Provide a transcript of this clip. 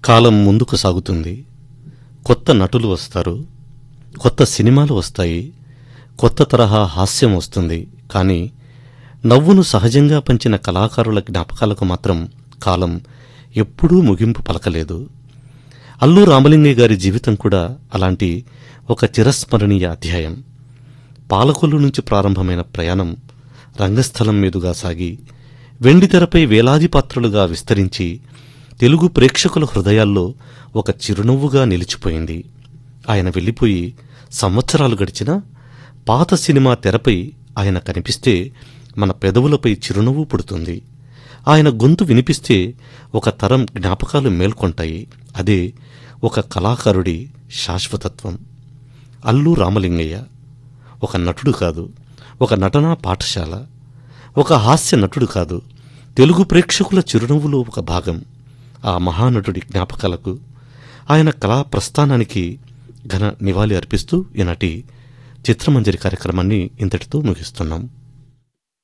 కాలం ముందుకు సాగుతుంది కొత్త నటులు వస్తారు కొత్త సినిమాలు వస్తాయి కొత్త తరహా హాస్యం వస్తుంది కానీ నవ్వును సహజంగా పంచిన కళాకారుల జ్ఞాపకాలకు మాత్రం కాలం ఎప్పుడూ ముగింపు పలకలేదు అల్లు రామలింగయ్య గారి జీవితం కూడా అలాంటి ఒక చిరస్మరణీయ అధ్యాయం పాలకొల్లు నుంచి ప్రారంభమైన ప్రయాణం రంగస్థలం మీదుగా సాగి వెండితెరపై వేలాది పాత్రలుగా విస్తరించి తెలుగు ప్రేక్షకుల హృదయాల్లో ఒక చిరునవ్వుగా నిలిచిపోయింది ఆయన వెళ్ళిపోయి సంవత్సరాలు గడిచినా పాత సినిమా తెరపై ఆయన కనిపిస్తే మన పెదవులపై చిరునవ్వు పుడుతుంది ఆయన గొంతు వినిపిస్తే ఒక తరం జ్ఞాపకాలు మేల్కొంటాయి అదే ఒక కళాకారుడి శాశ్వతత్వం అల్లు రామలింగయ్య ఒక నటుడు కాదు ఒక నటనా పాఠశాల ఒక హాస్య నటుడు కాదు తెలుగు ప్రేక్షకుల చిరునవ్వులో ఒక భాగం ఆ మహానటుడి జ్ఞాపకాలకు ఆయన కళా ప్రస్థానానికి ఘన నివాళి అర్పిస్తూ ఈనాటి చిత్రమంజరి కార్యక్రమాన్ని ఇంతటితో ముగిస్తున్నాం